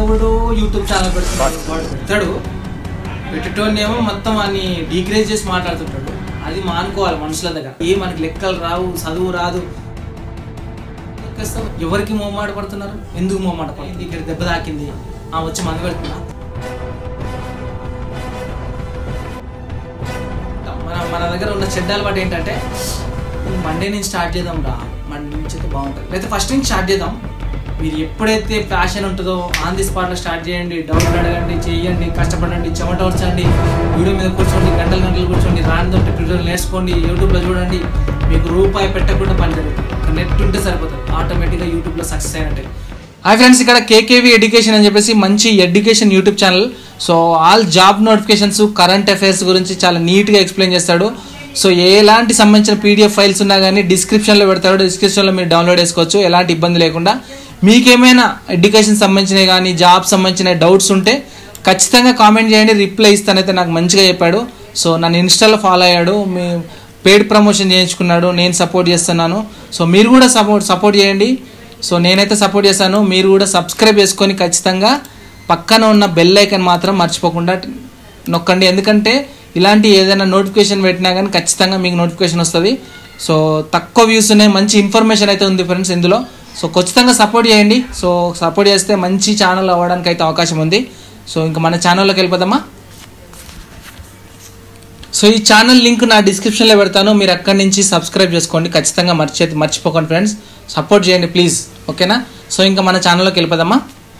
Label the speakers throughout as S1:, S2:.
S1: ఎవడెవడో YouTube channel పెడుతున్నాడు వాడు పెడతాడు పెట్టేటోనేమో మొత్తం అన్ని డిగ్రేజ్ చేసి మాట్లాడుతుంటాడు అది మానుకోవాలి మనుషుల దగ్గర ఏ మనకి లెక్కలు రావు చదువు రాదు ఎక్కేస్తావు. ఎవరికి మొహమాట పడుతున్నారు ఎందుకు మొహమాట పడుతుంది ఇక్కడ దెబ్బ తాకింది ఆ వచ్చి మంది పెడుతున్నా మన మన దగ్గర ఉన్న చెడ్డ అలవాటు ఏంటంటే మండే నుంచి స్టార్ట్ చేద్దాం రా మండే నుంచి అయితే బాగుంటుంది లేకపోతే ఫస్ట్ నుంచి స్టార్ట్ చేద్దాం మీరు ఎప్పుడైతే ప్యాషన్ ఉంటుందో ఆన్ ది స్పాట్లో స్టార్ట్ చేయండి డౌట్ అడగండి చేయండి కష్టపడండి చెమట వచ్చండి వీడియో మీద కూర్చోండి గంటలు గంటలు కూర్చోండి రాని ట్యూటోరియల్ నేర్చుకోండి యూట్యూబ్లో చూడండి మీకు రూపాయి పెట్టకుండా పని జరుగుతుంది నెట్ ఉంటే సరిపోతుంది ఆటోమేటిక్గా యూట్యూబ్లో సక్సెస్ అయినట్టే హాయ్ ఫ్రెండ్స్ ఇక్కడ కేకేవి ఎడ్యుకేషన్ అని చెప్పేసి మంచి education YouTube channel so all job notifications current affairs గురించి చాలా నీట్గా ఎక్స్ప్లెయిన్ చేస్తాడు సో ఎలాంటి సంబంధించిన పీడిఎఫ్ ఫైల్స్ ఉన్నా కానీ డిస్క్రిప్షన్లో పెడతాడు డిస్క్రిప్షన్లో మీరు డౌన్లోడ్ చేసుకోవచ్చు ఎలాంటి ఇబ్బంది లేకుండా మీకేమైనా ఎడ్యుకేషన్ సంబంధించినవి కానీ జాబ్ సంబంధించిన డౌట్స్ ఉంటే ఖచ్చితంగా కామెంట్ చేయండి రిప్లై ఇస్తానైతే నాకు మంచిగా చెప్పాడు సో నన్ను ఇన్స్టాలో ఫాలో అయ్యాడు మీ పెయిడ్ ప్రమోషన్ చేయించుకున్నాడు నేను సపోర్ట్ చేస్తున్నాను సో మీరు కూడా సపోర్ట్ సపోర్ట్ చేయండి సో నేనైతే సపోర్ట్ చేశాను మీరు కూడా సబ్స్క్రైబ్ చేసుకొని ఖచ్చితంగా పక్కన ఉన్న బెల్ ఐకన్ మాత్రం మర్చిపోకుండా నొక్కండి ఎందుకంటే ఇలాంటి ఏదైనా నోటిఫికేషన్ పెట్టినా కానీ ఖచ్చితంగా మీకు నోటిఫికేషన్ వస్తుంది సో తక్కువ వ్యూస్ ఉన్నాయి మంచి ఇన్ఫర్మేషన్ అయితే ఉంది ఫ్రెండ్స్ ఇందులో సో ఖచ్చితంగా సపోర్ట్ చేయండి సో సపోర్ట్ చేస్తే మంచి ఛానల్ అవ్వడానికి అయితే అవకాశం ఉంది సో ఇంకా మన ఛానల్లోకి వెళ్ళిపోదామా సో ఈ ఛానల్ లింక్ నా డిస్క్రిప్షన్లో పెడతాను మీరు అక్కడి నుంచి సబ్స్క్రైబ్ చేసుకోండి ఖచ్చితంగా మర్చి మర్చిపోకండి ఫ్రెండ్స్ సపోర్ట్ చేయండి ప్లీజ్ ఓకేనా సో ఇంకా మన ఛానల్లోకి వెళ్ళిపోదామా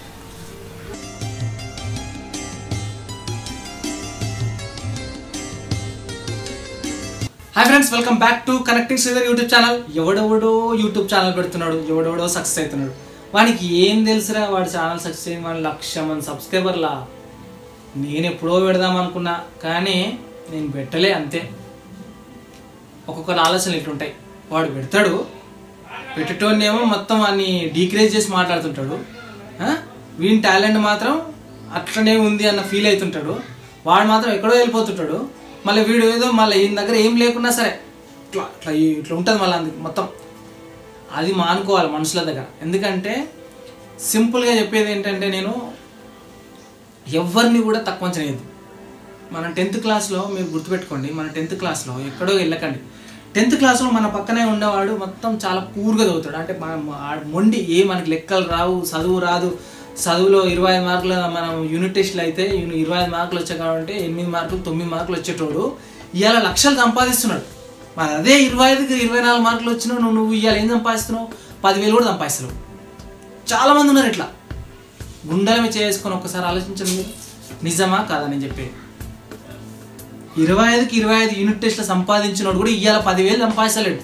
S1: hi friends welcome back to connecting Sridhar YouTube channel ఎవడెవడో యూట్యూబ్ ఛానల్ పెడుతున్నాడు ఎవడెవడో సక్సెస్ అవుతున్నాడు వానికి ఏం తెలుసురా వాడి ఛానల్ సక్సెస్ అయింది వాడి లక్ష మంది సబ్స్క్రైబర్లా నేను ఎప్పుడో పెడదాం అనుకున్నా కానీ నేను పెట్టలే అంతే ఒక్కొక్కరి ఆలోచనలు ఇట్లుంటాయి వాడు పెడతాడు పెట్టేటోనేమో మొత్తం అన్ని డీక్రేజ్ చేసి మాట్లాడుతుంటాడు ఆ? వీని టాలెంట్ మాత్రం అట్లనే ఉంది అన్న ఫీల్ అవుతుంటాడు వాడు మాత్రం ఎక్కడో వెళ్ళిపోతుంటాడు మళ్ళీ వీడు ఏదో మళ్ళీ ఈయన దగ్గర ఏం లేకున్నా సరే ఇట్లా ఇట్లా ఇట్లా ఉంటుంది మళ్ళీ అందుకు మొత్తం అది మానుకోవాలి మనుషుల దగ్గర ఎందుకంటే సింపుల్గా చెప్పేది ఏంటంటే నేను ఎవరిని కూడా తక్కువ చేయదు మన టెన్త్ క్లాస్లో మీరు గుర్తుపెట్టుకోండి మన టెన్త్ క్లాస్లో ఎక్కడో వెళ్ళకండి టెన్త్ క్లాస్లో మన పక్కనే ఉండేవాడు మొత్తం చాలా పూర్గా చదువుతాడు అంటే మన ఆ మొండి ఏ మనకి లెక్కలు రావు చదువు రాదు చదువులో ఇరవై ఐదు మార్కులు మనం యూనిట్ టెస్ట్లు అయితే ఇన్ని ఇరవై ఐదు మార్కులు వచ్చాయి కాబట్టి ఎనిమిది మార్కులు తొమ్మిది మార్కులు వచ్చేటోడు ఇవాళ లక్షలు సంపాదిస్తున్నాడు మరి అదే ఇరవై ఐదుకి ఇరవై నాలుగు మార్కులు వచ్చినావు నువ్వు నువ్వు ఇవాళ ఏం సంపాదిస్తున్నావు పదివేలు కూడా సంపాదిస్తున్నావు చాలా మంది ఉన్నారు ఇట్లా గుండెల మీద చేసుకొని ఒక్కసారి ఆలోచించండి మీరు నిజమా కాదా నేను చెప్పేది ఇరవై ఐదుకి ఇరవై ఐదు యూనిట్ టెస్ట్లు సంపాదించినోడు కూడా ఇవాళ పదివేలు సంపాదిస్తలేడు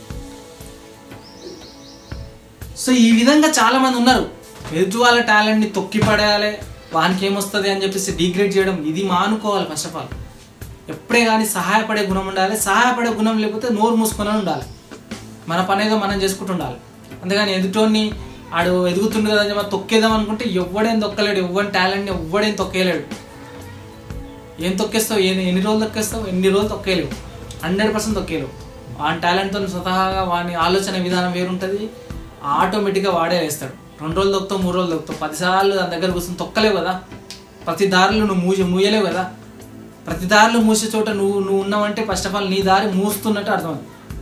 S1: సో ఈ విధంగా చాలా మంది ఉన్నారు ఎదుటి వాళ్ళ టాలెంట్ని తొక్కి పడేయాలి వానికి ఏమొస్తుంది అని చెప్పేసి డిగ్రేడ్ చేయడం ఇది మానుకోవాలి ఫస్ట్ ఆఫ్ ఆల్ ఎప్పుడే కానీ సహాయపడే గుణం ఉండాలి సహాయపడే గుణం లేకపోతే నోరు మూసుకొని ఉండాలి మన పని ఏదో మనం చేసుకుంటూ ఉండాలి అంతేగాని ఎదుటోని ఆడు ఎదుగుతుండు కదా అని చెప్పి తొక్కేద్దాం అనుకుంటే ఎవ్వడేం తొక్కలేడు ఎవ్వని టాలెంట్ని ఎవ్వడేం తొక్కేయలేడు ఏం తొక్కేస్తావు ఎన్ని ఎన్ని రోజులు తొక్కేస్తావు ఎన్ని రోజులు తొక్కేయలేవు హండ్రెడ్ పర్సెంట్ తొక్కేయలేవు వాని టాలెంట్తో స్వతహాగా వాని ఆలోచన విధానం వేరుంటుంది ఆటోమేటిక్గా వాడే వేస్తాడు రెండు రోజులు తొక్కుతావు మూడు రోజులు తొక్కుతావు పదిసార్లు దాని దగ్గర కూర్చొని తొక్కలేవు కదా ప్రతి దారిలో నువ్వు మూసి మూయలేవు కదా ప్రతి దారిలో మూసే చోట నువ్వు నువ్వు ఉన్నావంటే ఫస్ట్ ఆఫ్ ఆల్ నీ దారి మూస్తున్నట్టు అర్థం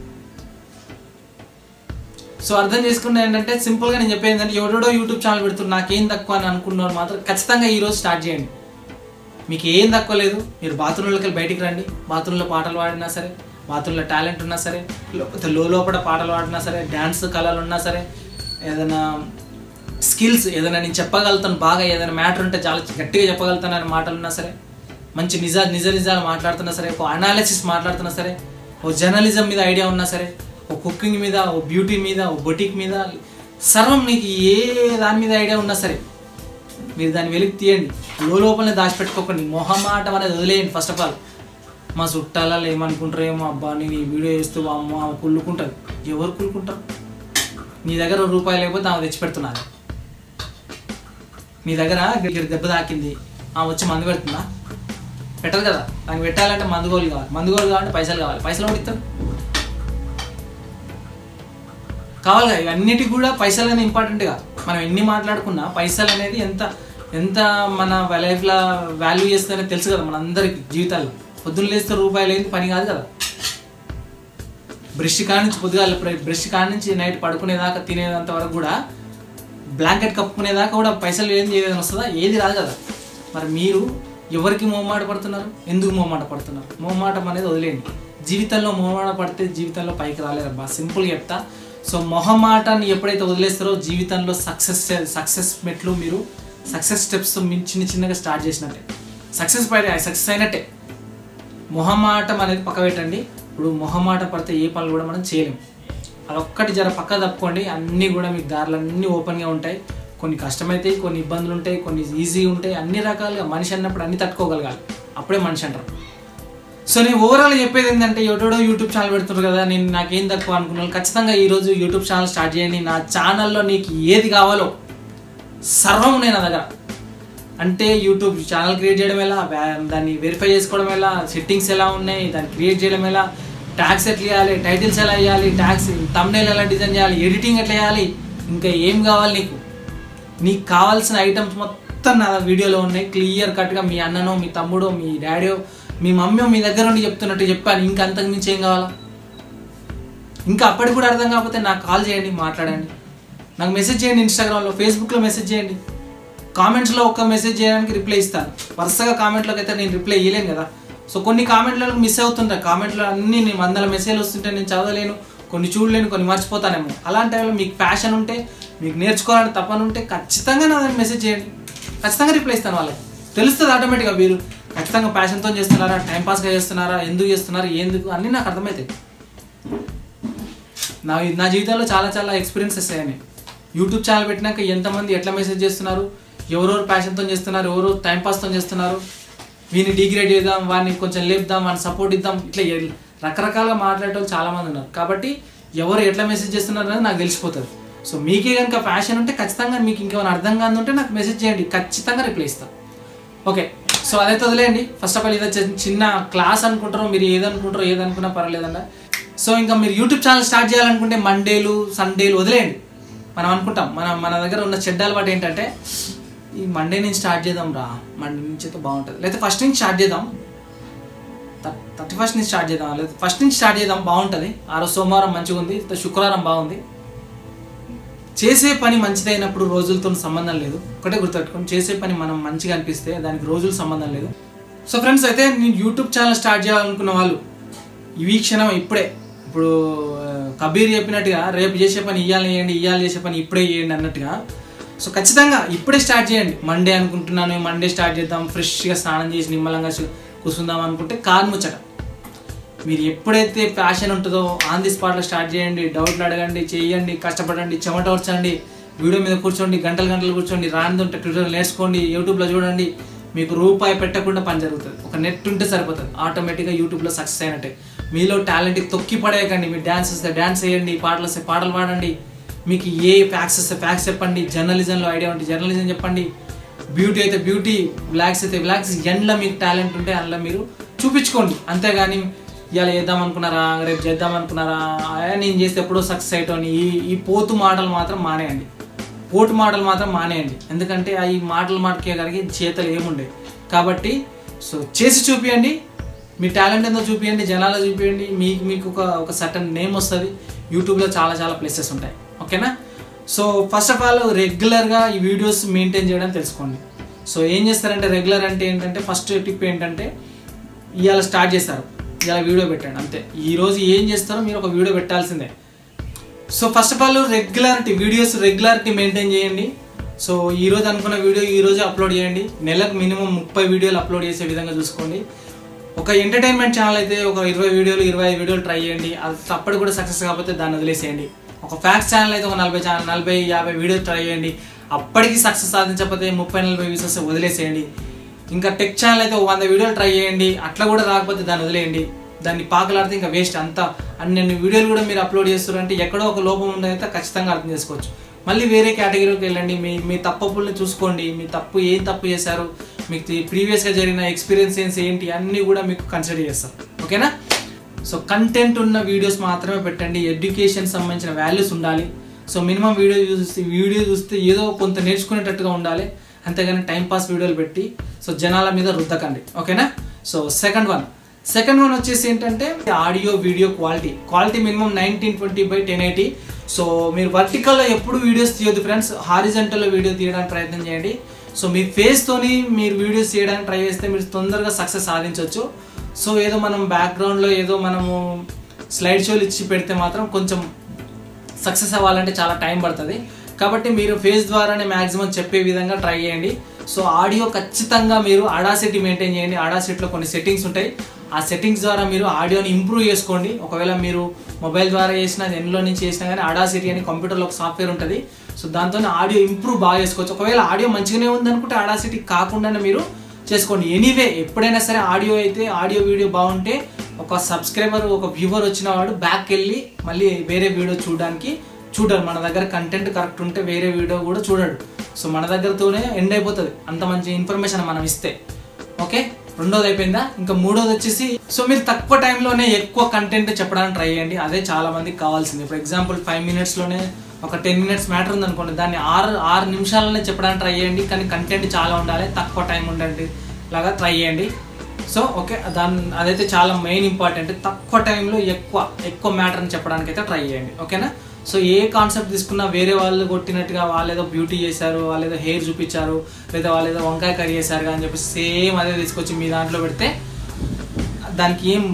S1: సో అర్థం చేసుకున్న ఏంటంటే సింపుల్గా నేను చెప్పేది ఏంటంటే ఎవడో యూట్యూబ్ ఛానల్ పెడుతున్నా నాకేం తక్కువ అని అనుకున్నవారు మాత్రం ఖచ్చితంగా ఈ రోజు స్టార్ట్ చేయండి మీకు ఏం తక్కువ లేదు మీరు బాత్రూంలోకి వెళ్ళి బయటికి రండి బాత్రూంలో పాటలు పాడినా సరే బాత్రూంలో టాలెంట్ ఉన్నా సరే లేకపోతే లో లోపల పాటలు పాడినా సరే డ్యాన్స్ కళలు ఉన్నా సరే ఏదైనా స్కిల్స్ ఏదైనా నేను చెప్పగలుగుతాను బాగా ఏదైనా మ్యాటర్ ఉంటే చాలా గట్టిగా చెప్పగలుగుతాను అనే మాటలు ఉన్నా సరే మంచి నిజ నిజ నిజాలు మాట్లాడుతున్నా సరే ఒక అనాలిసిస్ మాట్లాడుతున్నా సరే ఓ జర్నలిజం మీద ఐడియా ఉన్నా సరే ఓ కుకింగ్ మీద ఓ బ్యూటీ మీద ఓ బొటిక్ మీద సర్వం మీకు ఏ దాని మీద ఐడియా ఉన్నా సరే మీరు దాన్ని వెలికి తీయండి లోపలనే దాచిపెట్టుకోకండి మొహమాటం అనేది వదిలేయండి ఫస్ట్ ఆఫ్ ఆల్ మా చుట్టాలలో ఏమనుకుంటారు ఏమో అబ్బా నేను ఈ వీడియో చేస్తూ అమ్మ ఆమె కుళ్ళుకుంటుంది ఎవరు కుళ్ళుకుంటారు నీ దగ్గర ఒక రూపాయి లేకపోతే ఆమె తెచ్చి పెడుతున్నారు నీ దగ్గర ఇక్కడ దెబ్బ తాకింది ఆమె వచ్చి మందు పెడుతుందా పెట్టదు కదా దానికి పెట్టాలంటే మందుగోలు కావాలి మందుగోలు కావాలంటే పైసలు కావాలి పైసలు కూడా ఇస్తారు కావాలి కదా ఇవన్నిటికి కూడా పైసలు అనేది ఇంపార్టెంట్గా మనం ఎన్ని మాట్లాడుకున్నా పైసలు అనేది ఎంత ఎంత మన లైఫ్లో వాల్యూ చేస్తుందనే తెలుసు కదా మన అందరికి జీవితాల్లో పొద్దున్న లేస్తే రూపాయలు ఏంది పని కాదు కదా బ్రష్ కాడ నుంచి పొద్దుగాల బ్రష్ కాడ నుంచి నైట్ పడుకునేదాకా తినేంత వరకు కూడా బ్లాంకెట్ కప్పుకునేదాకా కూడా పైసలు ఏం చేయదని వస్తుందా ఏది రాదు కదా మరి మీరు ఎవరికి మొహమాట పడుతున్నారు ఎందుకు మొహమాట పడుతున్నారు మొహమాటం అనేది వదిలేయండి జీవితంలో మొహమాట పడితే జీవితంలో పైకి రాలేదబ్బా సింపుల్గా చెప్తా సో మొహమాటాన్ని ఎప్పుడైతే వదిలేస్తారో జీవితంలో సక్సెస్ సక్సెస్ మెట్లు మీరు సక్సెస్ స్టెప్స్ చిన్న చిన్నగా స్టార్ట్ చేసినట్టే సక్సెస్ పై సక్సెస్ అయినట్టే మొహమాటం అనేది పక్క పెట్టండి ఇప్పుడు మొహమాట పడితే ఏ పనులు కూడా మనం చేయలేం అదొక్కటి జర పక్క తప్పుకోండి అన్నీ కూడా మీకు దారులు అన్నీ ఓపెన్గా ఉంటాయి కొన్ని కష్టమవుతాయి కొన్ని ఇబ్బందులు ఉంటాయి కొన్ని ఈజీ ఉంటాయి అన్ని రకాలుగా మనిషి అన్నప్పుడు అన్ని తట్టుకోగలగాలి అప్పుడే మనిషి అంటారు సో నేను ఓవరాల్ చెప్పేది ఏంటంటే ఎవడో యూట్యూబ్ ఛానల్ పెడుతున్నారు కదా నేను నాకేం తక్కువ అనుకున్నాను ఖచ్చితంగా ఈరోజు యూట్యూబ్ ఛానల్ స్టార్ట్ చేయండి నా ఛానల్లో నీకు ఏది కావాలో సర్వం నేను నా దగ్గర అంటే యూట్యూబ్ ఛానల్ క్రియేట్ చేయడం ఎలా వ్యా- దాన్ని వెరిఫై చేసుకోవడం ఎలా సెట్టింగ్స్ ఎలా ఉన్నాయి దాన్ని క్రియేట్ చేయడం ఎలా ట్యాగ్స్ ఎట్లా చేయాలి టైటిల్స్ ఎలా వేయాలి ట్యాగ్స్ తమ్నేల్ ఎలా డిజైన్ చేయాలి ఎడిటింగ్ ఎట్లా చేయాలి ఇంకా ఏం కావాలి నీకు నీకు కావాల్సిన ఐటమ్స్ మొత్తం నా వీడియోలో ఉన్నాయి క్లియర్ కట్గా మీ అన్ననో మీ తమ్ముడో మీ డాడీయో మీ మమ్మీ మీ దగ్గర ఉండి చెప్తున్నట్టు చెప్పాను ఇంకా అంతకు మించి ఏం కావాలా ఇంకా అప్పటికి కూడా అర్థం కాకపోతే నాకు కాల్ చేయండి మాట్లాడండి నాకు మెసేజ్ చేయండి ఇన్స్టాగ్రామ్లో ఫేస్బుక్లో మెసేజ్ చేయండి కామెంట్స్లో ఒక మెసేజ్ చేయడానికి రిప్లై ఇస్తాను వరుసగా కామెంట్లోకి అయితే నేను రిప్లై ఇవ్వలేను కదా సో కొన్ని కామెంట్లకు మిస్ అవుతుంటాయి కామెంట్లో అన్ని నేను వందల మెసేజ్లు వస్తుంటే నేను చదవలేను కొన్ని చూడలేను కొన్ని మర్చిపోతానేమో అలాంటి టైంలో మీకు ప్యాషన్ ఉంటే మీకు నేర్చుకోవాలని తప్పని ఉంటే ఖచ్చితంగా నా దగ్గర మెసేజ్ చేయండి ఖచ్చితంగా రిప్లై ఇస్తాను వాళ్ళకి తెలుస్తుంది ఆటోమేటిక్గా మీరు ఖచ్చితంగా ప్యాషన్తో చేస్తున్నారా టైంపాస్గా చేస్తున్నారా ఎందుకు చేస్తున్నారా ఎందుకు అన్నీ నాకు అర్థమవుతాయి నా నా జీవితంలో చాలా చాలా ఎక్స్పీరియన్సెస్ అయ్యాయి యూట్యూబ్ ఛానల్ పెట్టినాక ఎంతమంది ఎట్లా మెసేజ్ చేస్తున్నారు ఎవరెవరు ప్యాషన్తో చేస్తున్నారు ఎవరు టైంపాస్తో చేస్తున్నారు వీని డిగ్రేడ్ చేద్దాం వాడిని కొంచెం లేపుదాం వాడిని సపోర్ట్ ఇద్దాం ఇట్లా ఎల్- రకరకాలుగా మాట్లాడే వాళ్ళు చాలా మంది ఉన్నారు కాబట్టి ఎవరు ఎట్లా మెసేజ్ చేస్తున్నారు అనేది నాకు తెలిసిపోతుంది సో మీకే కనుక ప్యాషన్ ఉంటే ఖచ్చితంగా మీకు ఇంకేమైనా అర్థం కాదు ఉంటే నాకు మెసేజ్ చేయండి ఖచ్చితంగా రిప్లై ఇస్తాను ఓకే సో అదైతే వదిలేయండి ఫస్ట్ ఆఫ్ ఆల్ ఇది వచ్చేసి చిన్న క్లాస్ అనుకుంటారో మీరు ఏదనుకుంటారో ఏదనుకున్నా పర్లేదండి సో ఇంకా మీరు యూట్యూబ్ ఛానల్ స్టార్ట్ చేయాలనుకుంటే మండేలు సండేలు వదిలేయండి మనం అనుకుంటాం మన మన దగ్గర ఉన్న చెడ్డ అలవాటు ఏంటంటే ఈ మండే నుంచి స్టార్ట్ చేద్దాం రా మండే నుంచి అయితే బాగుంటుంది లేకపోతే ఫస్ట్ నుంచి స్టార్ట్ చేద్దాం థర్టీ ఫస్ట్ నుంచి స్టార్ట్ చేద్దాం లేదా ఫస్ట్ నుంచి స్టార్ట్ చేద్దాం బాగుంటుంది ఆ రోజు సోమవారం మంచిగా ఉంది తర్వాత శుక్రవారం బాగుంది చేసే పని మంచిదైనప్పుడు రోజులతో సంబంధం లేదు ఒకటే గుర్తుపెట్టుకోండి చేసే పని మనం మంచిగా అనిపిస్తే దానికి రోజులు సంబంధం లేదు సో ఫ్రెండ్స్ అయితే నేను యూట్యూబ్ ఛానల్ స్టార్ట్ చేయాలనుకున్న వాళ్ళు ఈ క్షణం ఇప్పుడే ఇప్పుడు ఆ, కబీర్ చెప్పినట్టుగా రేపు చేసే పని ఇయ్యాలి చేయండి ఇయ్యాలి చేసే పని ఇప్పుడే చేయండి అన్నట్టుగా సో ఖచ్చితంగా ఇప్పుడే స్టార్ట్ చేయండి మండే అనుకుంటున్నాను మండే స్టార్ట్ చేద్దాం ఫ్రెష్గా స్నానం చేసి నిమ్మలంగా చూ- కూర్చుందాం అనుకుంటే కాదు ముచ్చట మీరు ఎప్పుడైతే ప్యాషన్ ఉంటుందో ఆన్ ది స్పాట్లో స్టార్ట్ చేయండి డౌట్లు అడగండి చేయండి కష్టపడండి చెమట వచ్చండి వీడియో మీద కూర్చోండి గంటలు గంటలు కూర్చోండి రానిది ఉంటే ట్విట్టర్ నేర్చుకోండి యూట్యూబ్లో చూడండి మీకు రూపాయి పెట్టకుండా పని జరుగుతుంది ఒక నెట్ ఉంటే సరిపోతుంది ఆటోమేటిక్గా యూట్యూబ్లో సక్సెస్ అయినట్టే మీలో టాలెంట్ తొక్కి పడేయకండి మీరు డ్యాన్స్ వస్తే డ్యాన్స్ వేయండి పాటలు వస్తే పాటలు పాడండి మీకు ఏ ఫ్యాక్స్ వస్తే ఫ్యాక్స్ చెప్పండి జర్నలిజంలో ఐడియా ఉంటే జర్నలిజం చెప్పండి బ్యూటీ అయితే బ్యూటీ బ్లాక్స్ అయితే బ్లాక్స్ ఎండ్లో మీకు టాలెంట్ ఉంటే అందులో మీరు చూపించుకోండి అంతేగాని ఇవాళ చేద్దాం అనుకున్నారా రేపు చేద్దాం అనుకున్నారా ఆ, నేను చేస్తే ఎప్పుడో సక్సెస్ అయ్యటోని ఈ ఈ పోతు మాటలు మాత్రం మానేయండి పోటు మాటలు మాత్రం మానేయండి ఎందుకంటే ఆ ఈ మాటలు మాటకే కలిగి చేతలు ఏముండే కాబట్టి సో చేసి చూపియండి మీ టాలెంట్ ఏందో చూపియండి జనాలు చూపియండి మీకు మీకు ఒక ఒక సర్టన్ నేమ్ వస్తుంది యూట్యూబ్లో చాలా చాలా ప్లేసెస్ ఉంటాయి ఓకేనా సో ఫస్ట్ ఆఫ్ ఆల్ రెగ్యులర్గా ఈ వీడియోస్ మెయింటైన్ చేయడం తెలుసుకోండి సో ఏం చేస్తారంటే రెగ్యులర్ అంటే ఏంటంటే ఫస్ట్ టిప్ ఏంటంటే ఇవాళ స్టార్ట్ చేస్తారు ఇవాళ వీడియో పెట్టండి అంతే ఈ రోజు ఏం చేస్తారో మీరు ఒక వీడియో పెట్టాల్సిందే so first of all regularity videos regularity maintain చేయండి సో ఈ రోజు అనుకున్న వీడియో ఈ రోజు అప్లోడ్ చేయండి నెలకు మినిమం ముప్పై వీడియోలు అప్లోడ్ చేసే విధంగా చూసుకోండి ఒక ఎంటర్టైన్మెంట్ ఛానల్ అయితే ఒక ఇరవై వీడియోలు ఇరవై ఐదు వీడియోలు ట్రై చేయండి అది అప్పటికి కూడా సక్సెస్ కాకపోతే దాన్ని వదిలేసేయండి ఒక ఫ్యాక్స్ ఛానల్ అయితే ఒక నలభై ఛానల్ నలభై యాభై వీడియోలు ట్రై చేయండి అప్పటికి సక్సెస్ సాధించకపోతే ముప్పై నలభై వ్యూస్ వస్తే వదిలేసేయండి ఇంకా టెక్ ఛానల్ అయితే ఒక వంద వీడియోలు ట్రై చేయండి అట్లా కూడా రాకపోతే దాన్ని వదిలేయండి దాన్ని పాకలాడితే ఇంకా వేస్ట్ అంతా అన్ని వీడియోలు కూడా మీరు అప్లోడ్ చేస్తారంటే ఎక్కడో ఒక లోపం ఉందైతే ఖచ్చితంగా అర్థం చేసుకోవచ్చు మళ్ళీ వేరే కేటగిరీకి వెళ్ళండి మీ మీ తప్పుల్ని చూసుకోండి మీ తప్పు ఏం తప్పు చేశారు మీకు ప్రీవియస్గా జరిగిన ఎక్స్పీరియన్స్ ఏంటి అన్నీ కూడా మీకు కన్సిడర్ చేస్తారు ఓకేనా సో కంటెంట్ ఉన్న వీడియోస్ మాత్రమే పెట్టండి ఎడ్యుకేషన్ సంబంధించిన వాల్యూస్ ఉండాలి సో మినిమం వీడియో చూస్తే వీడియో చూస్తే ఏదో కొంత నేర్చుకునేటట్టుగా ఉండాలి అంతేగాని టైం పాస్ వీడియోలు పెట్టి సో జనాల మీద రుద్దకండి ఓకేనా so second one second one వచ్చేసి ఏంటంటే audio video quality quality minimum nineteen twenty by ten eighty so మీరు వర్టికల్లో ఎప్పుడు వీడియోస్ తీయొద్దు ఫ్రెండ్స్ హారిజెంటల్లో వీడియో తీయడానికి ప్రయత్నం చేయండి సో మీ ఫేస్తోని మీరు వీడియోస్ చేయడానికి ట్రై చేస్తే మీరు తొందరగా సక్సెస్ సాధించవచ్చు సో ఏదో మనం బ్యాక్గ్రౌండ్లో ఏదో మనము స్లైడ్ షోలు ఇచ్చి పెడితే మాత్రం కొంచెం సక్సెస్ అవ్వాలంటే చాలా టైం పడుతుంది కాబట్టి మీరు ఫేస్ ద్వారానే మ్యాక్సిమం చెప్పే విధంగా ట్రై చేయండి సో ఆడియో ఖచ్చితంగా మీరు అడాసిటీ మెయింటైన్ చేయండి అడాసిటీలో కొన్ని సెట్టింగ్స్ ఉంటాయి ఆ సెట్టింగ్స్ ద్వారా మీరు ఆడియోని ఇంప్రూవ్ చేసుకోండి ఒకవేళ మీరు మొబైల్ ద్వారా చేసినా ఎన్లో నుంచి చేసినా కానీ అడాసిటీ అని కంప్యూటర్లో ఒక సాఫ్ట్వేర్ ఉంటుంది సో దాంతో ఆడియో ఇంప్రూవ్ బాగా చేసుకోవచ్చు ఒకవేళ ఆడియో మంచిగానే ఉందనుకుంటే అడాసిటీ కాకుండానే మీరు చేసుకోండి ఎనీవే ఎప్పుడైనా సరే ఆడియో అయితే ఆడియో వీడియో బాగుంటే ఒక సబ్స్క్రైబర్ ఒక వ్యూవర్ వచ్చిన వాడు బ్యాక్ వెళ్ళి మళ్ళీ వేరే వీడియో చూడడానికి చూడరు మన దగ్గర కంటెంట్ కరెక్ట్ ఉంటే వేరే వీడియో కూడా చూడడు సో మన దగ్గరతోనే ఎండ్ అయిపోతుంది అంత మంచి ఇన్ఫర్మేషన్ మనం ఇస్తే ఓకే రెండోది అయిపోయిందా ఇంకా మూడోది వచ్చేసి సో మీరు తక్కువ టైంలోనే ఎక్కువ కంటెంట్ చెప్పడానికి ట్రై చేయండి అదే చాలా మందికి కావాల్సింది ఫర్ ఎగ్జాంపుల్ ఫైవ్ మినిట్స్లోనే ఒక టెన్ మినిట్స్ మ్యాటర్ ఉందనుకోండి దాన్ని ఆరు ఆరు నిమిషాలనే చెప్పడానికి ట్రై చేయండి కానీ కంటెంట్ చాలా ఉండాలి తక్కువ టైం ఉండండి లాగా ట్రై చేయండి సో ఓకే దాని అదైతే చాలా మెయిన్ ఇంపార్టెంట్ తక్కువ టైంలో ఎక్కువ ఎక్కువ మ్యాటర్ని చెప్పడానికి అయితే ట్రై చేయండి ఓకేనా సో ఏ కాన్సెప్ట్ తీసుకున్నా వేరే వాళ్ళు కొట్టినట్టుగా వాళ్ళు ఏదో బ్యూటీ చేశారు వాళ్ళు ఏదో హెయిర్ చూపించారు లేదా వాళ్ళు ఏదో వంకాయ కర్రీ చేశారు అని చెప్పి సేమ్ అదే తీసుకొచ్చి మీ దాంట్లో పెడితే దానికి ఏం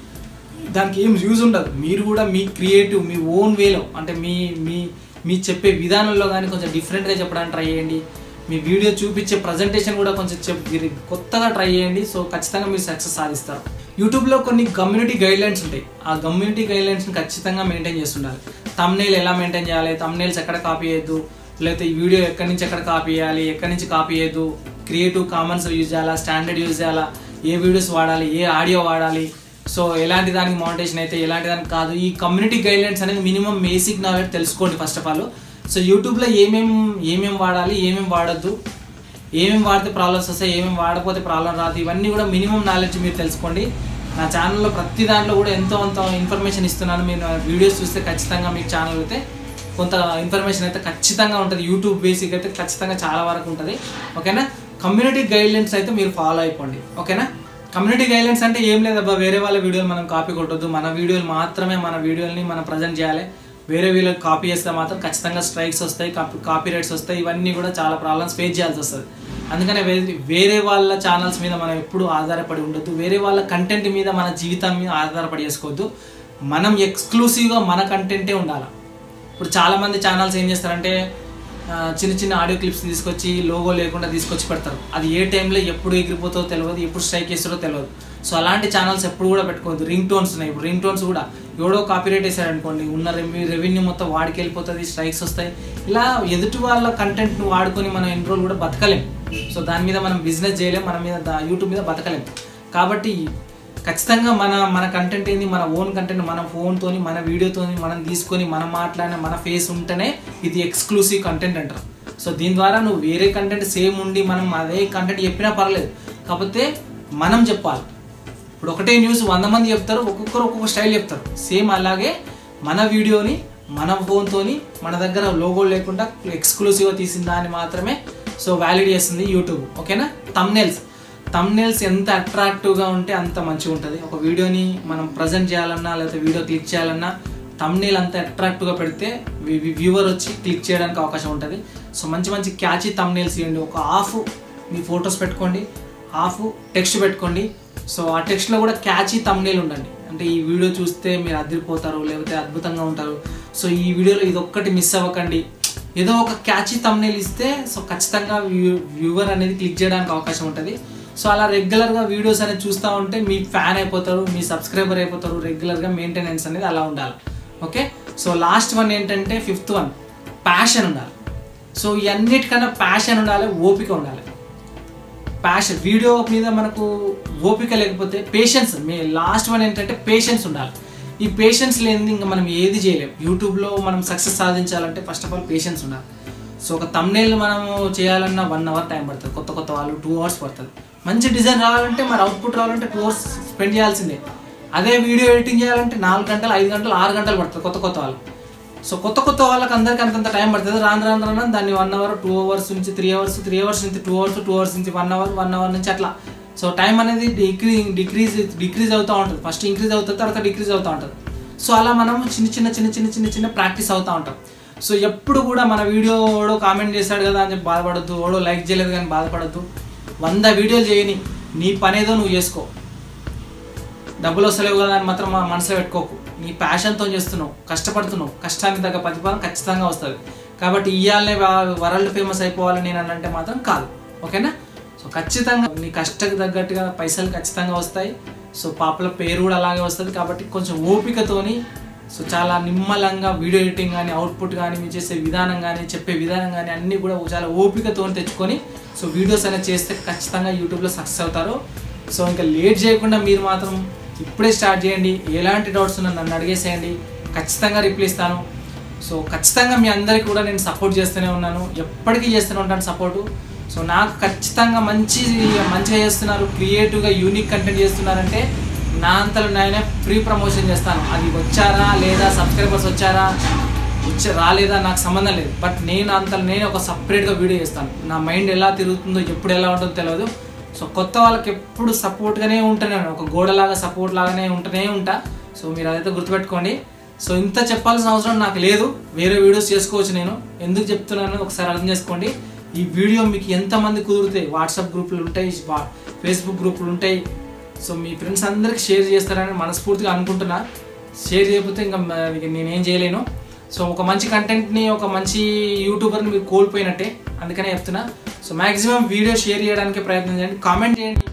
S1: దానికి ఏం యూజ్ ఉండదు మీరు కూడా మీ క్రియేటివ్ మీ ఓన్ వేలో అంటే మీ మీ మీ చెప్పే విధానంలో కానీ కొంచెం డిఫరెంట్గా చెప్పడానికి ట్రై చేయండి మీ వీడియో చూపించే ప్రజెంటేషన్ కూడా కొంచెం చెప్ మీరు కొత్తగా ట్రై చేయండి సో ఖచ్చితంగా మీరు సక్సెస్ సాధిస్తారు యూట్యూబ్లో కొన్ని కమ్యూనిటీ గైడ్లైన్స్ ఉంటాయి ఆ కమ్యూనిటీ గైడ్లైన్స్ని ఖచ్చితంగా మెయింటైన్ చేస్తుండాలి తమ్నేల్ ఎలా మెయింటైన్ చేయాలి తమ్నేల్స్ ఎక్కడ కాపీ చేయొద్దు లేకపోతే ఈ వీడియో ఎక్కడి నుంచి ఎక్కడ కాపీ చేయాలి ఎక్కడి నుంచి కాపీ చేయొద్దు క్రియేటివ్ కామన్స్ యూజ్ చేయాలా స్టాండర్డ్ యూజ్ చేయాలా ఏ వీడియోస్ వాడాలి ఏ ఆడియో వాడాలి సో ఎలాంటి దానికి మౌంటేషన్ అయితే ఎలాంటి దానికి కాదు ఈ కమ్యూనిటీ గైడ్లైన్స్ అనేది మినిమం బేసిక్ నాలెడ్జ్ తెలుసుకోండి ఫస్ట్ ఆఫ్ ఆల్ సో యూట్యూబ్లో ఏమేం ఏమేం వాడాలి ఏమేం వాడద్దు ఏమేమి వాడితే ప్రాబ్లమ్స్ వస్తాయి ఏమేమి వాడకపోతే ప్రాబ్లం రాదు ఇవన్నీ కూడా మినిమం నాలెడ్జ్ మీరు తెలుసుకోండి నా ఛానల్లో ప్రతి దాంట్లో కూడా ఎంతో అంత ఇన్ఫర్మేషన్ ఇస్తున్నాను మీరు వీడియోస్ చూస్తే ఖచ్చితంగా మీకు ఛానల్ అయితే కొంత ఇన్ఫర్మేషన్ అయితే ఖచ్చితంగా ఉంటుంది యూట్యూబ్ బేసిక్ అయితే ఖచ్చితంగా చాలా వరకు ఉంటుంది ఓకేనా కమ్యూనిటీ గైడ్లైన్స్ అయితే మీరు ఫాలో అయిపోండి ఓకేనా కమ్యూనిటీ గైడ్లైన్స్ అంటే ఏం లేదబ్బా వేరే వాళ్ళ వీడియోలు మనం కాపీ కొట్టొద్దు మన వీడియోలు మాత్రమే మన వీడియోని మనం ప్రజెంట్ చేయాలి వేరే వీళ్ళకి కాపీ చేస్తే మాత్రం ఖచ్చితంగా స్ట్రైక్స్ వస్తాయి కాపీ కాపీ రైట్స్ వస్తాయి ఇవన్నీ కూడా చాలా ప్రాబ్లమ్స్ ఫేస్ చేయాల్సి వస్తుంది అందుకనే వేరే వేరే వాళ్ళ ఛానల్స్ మీద మనం ఎప్పుడు ఆధారపడి ఉండొద్దు వేరే వాళ్ళ కంటెంట్ మీద మన జీవితం మీద ఆధారపడి చేసుకోవద్దు మనం ఎక్స్క్లూసివ్గా మన కంటెంటే ఉండాలి ఇప్పుడు చాలా మంది ఛానల్స్ ఏం చేస్తారంటే ఆ, చిన్న చిన్న ఆడియో క్లిప్స్ తీసుకొచ్చి లోగో లేకుండా తీసుకొచ్చి పెడతారు అది ఏ టైంలో ఎప్పుడు ఎగిరిపోతుందో తెలియదు ఎప్పుడు స్ట్రైక్ చేస్తారో తెలియదు సో అలాంటి ఛానల్స్ ఎప్పుడు కూడా పెట్టుకోవద్దు రింగ్ టోన్స్ ఉన్నాయి ఇప్పుడు రింగ్ టోన్స్ కూడా ఎవడో కాపీరైట్ వేసాడు అనుకోండి ఉన్న రెవెన్యూ రెవెన్యూ మొత్తం వాడికి వెళ్ళిపోతుంది స్ట్రైక్స్ వస్తాయి ఇలా ఎదుటి వాళ్ళ కంటెంట్ను వాడుకొని మనం ఎన్ని రోజులు కూడా బతకలేం సో దాని మీద మనం బిజినెస్ చేయలేం మన మీద దా- యూట్యూబ్ మీద బతకలేం కాబట్టి ఖచ్చితంగా మన మన కంటెంట్ ఏంది మన ఓన్ కంటెంట్ మన ఫోన్తోని మన వీడియోతోని మనం తీసుకొని మనం మాట్లాడిన మన ఫేస్ ఉంటేనే ఇది ఎక్స్క్లూసివ్ కంటెంట్ అంటారు సో దీని ద్వారా నువ్వు వేరే కంటెంట్ సేమ్ ఉండి మనం అదే కంటెంట్ చెప్పినా పర్లేదు కాకపోతే మనం చెప్పాలి ఇప్పుడు ఒకటే న్యూస్ వంద మంది చెప్తారు ఒక్కొక్కరు ఒక్కొక్క స్టైల్ చెప్తారు సేమ్ అలాగే మన వీడియోని మన ఫోన్తోని మన దగ్గర లోగో లేకుండా ఎక్స్క్లూసివ్గా తీసిన దాన్ని మాత్రమే సో వ్యాలిడ్ చేస్తుంది యూట్యూబ్ ఓకేనా తమ్నెల్స్ తమ్నెల్స్ ఎంత అట్రాక్టివ్గా ఉంటే అంత మంచిగా ఉంటుంది ఒక వీడియోని మనం ప్రజెంట్ చేయాలన్నా లేకపోతే వీడియో క్లిక్ చేయాలన్నా తమ్నేల్ అంత అట్రాక్టివ్గా పెడితే వ్యూవర్ వచ్చి క్లిక్ చేయడానికి అవకాశం ఉంటుంది సో మంచి మంచి క్యాచీ తమ్నేల్స్ ఇవ్వండి ఒక హాఫ్ మీ ఫొటోస్ పెట్టుకోండి హాఫ్ టెక్స్ట్ పెట్టుకోండి సో ఆ టెక్స్ట్లో కూడా క్యాచీ తమ్నేల్ ఉండండి అంటే ఈ వీడియో చూస్తే మీరు అదిరిపోతారు లేకపోతే అద్భుతంగా ఉంటారు సో ఈ వీడియోలో ఇది ఒక్కటి మిస్ అవ్వకండి ఏదో ఒక క్యాచీ తమ్నేల్ ఇస్తే సో ఖచ్చితంగా వ్యూవర్ అనేది క్లిక్ చేయడానికి అవకాశం ఉంటుంది సో అలా రెగ్యులర్గా వీడియోస్ అనేది చూస్తూ ఉంటే మీ ఫ్యాన్ అయిపోతారు మీ సబ్స్క్రైబర్ అయిపోతారు రెగ్యులర్గా మెయింటెనెన్స్ అనేది అలా ఉండాలి ఓకే సో లాస్ట్ వన్ ఏంటంటే ఫిఫ్త్ వన్ ప్యాషన్ ఉండాలి సో ఈ అన్నిటికన్నా ప్యాషన్ ఉండాలి ఓపిక ఉండాలి ప్యాషన్ వీడియో మీద మనకు ఓపిక లేకపోతే పేషెన్స్ మీ లాస్ట్ వన్ ఏంటంటే పేషెన్స్ ఉండాలి ఈ పేషెన్స్ లేనిది ఇంకా మనం ఏది చేయలేం యూట్యూబ్లో మనం సక్సెస్ సాధించాలంటే ఫస్ట్ ఆఫ్ ఆల్ పేషెన్స్ ఉండాలి సో ఒక తమ్నేల్ మనము చేయాలన్నా వన్ అవర్ టైం పడుతుంది కొత్త కొత్త వాళ్ళు టూ అవర్స్ పడుతుంది మంచి డిజైన్ రావాలంటే మరి అవుట్పుట్ రావాలంటే టూ అవర్స్ స్పెండ్ చేయాల్సిందే అదే వీడియో ఎడిటింగ్ చేయాలంటే నాలుగు గంటలు ఐదు గంటలు ఆరు గంటలు పడుతుంది కొత్త కొత్త వాళ్ళు సో కొత్త కొత్త వాళ్ళకి అందరికీ అంతంత టైం పడుతుంది రాను రాను రాను దాన్ని వన్ అవర్ టూ అవర్స్ నుంచి త్రీ అవర్స్ త్రీ అవర్స్ నుంచి టూ అవర్స్ టూ అవర్స్ నుంచి వన్ అవర్ వన్ అవర్ నుంచి అట్లా సో టైం అనేది డిక్రీ డిక్రీజ్ డిక్రీజ్ అవుతూ ఉంటుంది ఫస్ట్ ఇంక్రీజ్ అవుతుంది తర్వాత డిక్రీజ్ అవుతూ ఉంటుంది సో అలా మనం చిన్న చిన్న చిన్న చిన్న చిన్న చిన్న ప్రాక్టీస్ అవుతూ ఉంటాం సో ఎప్పుడు కూడా మన వీడియో ఓడో కామెంట్ చేశాడు కదా అని చెప్పి బాధపడద్దు ఓడో లైక్ చేయలేదు కానీ బాధపడద్దు వంద వీడియోలు చేయని నీ పనేదో నువ్వు చేసుకో డబ్బులు వస్తలేవు కదా అని మాత్రం మా మనసులో పెట్టుకోకు నీ ప్యాషన్తో చేస్తున్నావు కష్టపడుతున్నావు కష్టానికి తగ్గ ప్రతిఫలం ఖచ్చితంగా వస్తుంది కాబట్టి ఇయ్యాలనే వరల్డ్ ఫేమస్ అయిపోవాలని నేను అనంటే మాత్రం కాదు ఓకేనా సో ఖచ్చితంగా నీ కష్టకు తగ్గట్టుగా పైసలు ఖచ్చితంగా వస్తాయి సో పాపల పేరు కూడా అలాగే వస్తుంది కాబట్టి కొంచెం ఓపికతోని సో చాలా నిమ్మలంగా వీడియో ఎడిటింగ్ కానీ అవుట్పుట్ కానీ మీరు చేసే విధానం కానీ చెప్పే విధానం కానీ అన్నీ కూడా చాలా ఓపికతో తెచ్చుకొని సో వీడియోస్ అనేది చేస్తే ఖచ్చితంగా యూట్యూబ్లో సక్సెస్ అవుతారు సో ఇంకా లేట్ చేయకుండా మీరు మాత్రం ఇప్పుడే స్టార్ట్ చేయండి ఎలాంటి డౌట్స్ ఉన్నా నన్ను అడిగేసేయండి ఖచ్చితంగా రిప్లై ఇస్తాను సో ఖచ్చితంగా మీ అందరికీ కూడా నేను సపోర్ట్ చేస్తూనే ఉన్నాను ఎప్పటికీ చేస్తూనే ఉంటాను సపోర్టు సో నాకు ఖచ్చితంగా మంచి మంచిగా చేస్తున్నారు క్రియేటివ్గా యూనిక్ కంటెంట్ చేస్తున్నారంటే నా అంతలో నేనే ఫ్రీ ప్రమోషన్ చేస్తాను అది వచ్చారా లేదా సబ్స్క్రైబర్స్ వచ్చారా వచ్చి రాలేదా నాకు సంబంధం లేదు బట్ నేను అంత నేను ఒక సపరేట్గా వీడియో చేస్తాను నా మైండ్ ఎలా తిరుగుతుందో ఎప్పుడు ఎలా ఉంటుందో తెలియదు సో కొత్త వాళ్ళకి ఎప్పుడు సపోర్ట్గానే ఉంటూనే ఉంటాను. ఒక గోడలాగా సపోర్ట్ లాగానే ఉంటూనే ఉంటా సో మీరు అదైతే గుర్తుపెట్టుకోండి సో ఇంత చెప్పాల్సిన అవసరం నాకు లేదు వేరే వీడియోస్ చేసుకోవచ్చు నేను ఎందుకు చెప్తున్నాను ఒకసారి అర్థం చేసుకోండి ఈ వీడియో మీకు ఎంతమంది కుదిరితే వాట్సాప్ గ్రూపులు ఉంటాయి వా- ఫేస్బుక్ గ్రూపులు ఉంటాయి సో మీ ఫ్రెండ్స్ అందరికి షేర్ చేస్తారని మనస్ఫూర్తిగా అనుకుంటున్నా షేర్ చేయకపోతే ఇంకా మ- నేనేం చేయలేను సో ఒక మంచి కంటెంట్ని ఒక మంచి యూట్యూబర్ని మీరు కోల్పోయినట్టే అందుకనే చెప్తున్నా సో మాక్సిమం వీడియో షేర్ చేయడానికి ప్రయత్నం చేయండి కామెంట్ చేయండి